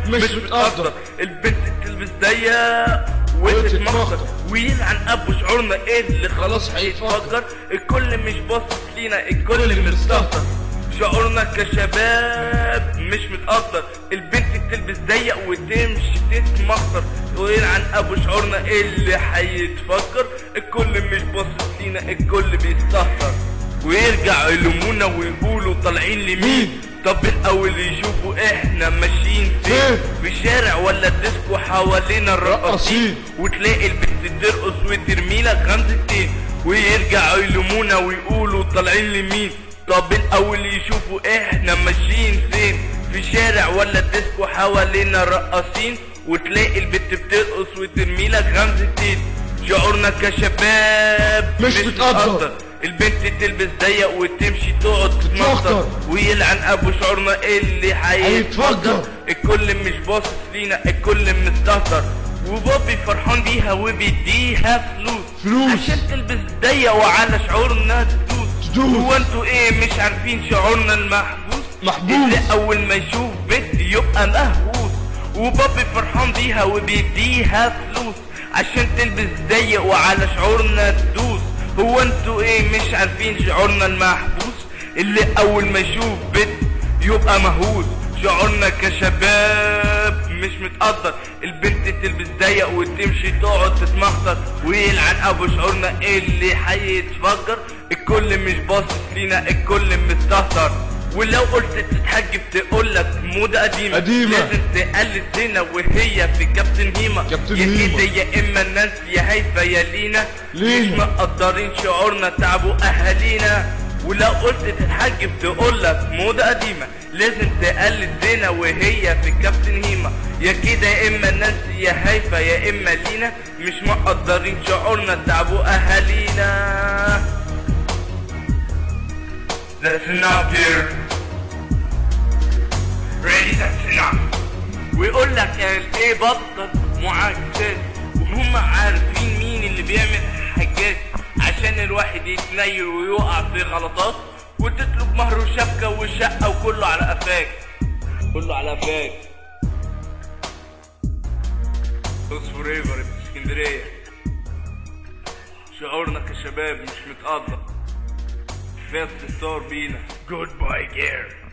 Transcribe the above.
مش متقدر البنت تلبس ضيق وتتمخطر ويلعن ابو شعورنا ايه اللي خلاص هيتفجر الكل مش باصص لينا الكل مستهتر شعورنا كشباب مش متقدر البنت تلبس ضيق وتمشي تتمخطر ويلعن ابو شعورنا ايه اللي هيتفجر الكل مش باصص لينا الكل بيستهتر ويرجعوا يلومونا ويقولوا طالعين لمين طب الاول يشوفوا احنا ماشيين فين في شارع ولا الديسكو حوالينا الرقاصين وتلاقي البنت ترقص وترمي لك غمزتين ويرجعوا يلومونا ويقولوا طالعين لمين طب الاول يشوفوا احنا ماشيين فين في شارع ولا الديسكو حوالينا الرقاصين وتلاقي البنت بترقص وترمي لك غمزتين شعورنا كشباب مش متقدر. البنت تلبس ضيق وتمشي تقعد تتمخطر ويلعن ابو شعورنا اللي هيتفجر هيتفجر. الكل مش باصص لينا الكل مستهتر وبابي فرحان بيها وبيديها فلوس فلوس. عشان تلبس ضيق وعلى شعورنا تدوس تدوس. هو انتوا ايه مش عارفين شعورنا المحبوس محبوس. اللي اول ما يشوف بنت يبقى مهووس وبابي فرحان بيها وبيديها فلوس عشان تلبس ضيق وعلى شعورنا تدوس هو انتوا ايه مش عارفين شعورنا المحبوس اللي اول ما يشوف بنت يبقى مهووس شعورنا كشباب مش متقدر البنت تلبس ضيق وتمشي تقعد تتمخطر ويلعن ابو شعورنا اللي هيتفجر الكل مش باصص لينا الكل مستهتر ولو قلت تتحجب تقولك موضة قديمة قديمة. لازم تقلد زينة وهي في كابتن هيما كابتن يا هيما. كده يا اما الناس يا هيفا يا لينا لينا. مش مقدرين شعورنا تعبوا اهالينا ولو قلت تتحجب تقولك موضة قديمة لازم تقلد زينة وهي في كابتن هيما يا كده يا اما الناس يا هيفا يا اما لينا مش مقدرين شعورنا تعبوا اهالينا That's enough dear Ready that's enough ويقول لك ايه بطل معاكسات وهم عارفين مين اللي بيعمل حاجات عشان الواحد يتنيل ويقع في غلطات وتطلب مهر وشبكة وشقة وكله على قفاك كله على قفاك بص فوريفر في اسكندرية شعورنا كشباب مش متقدر فات الصور بينا جود باي جير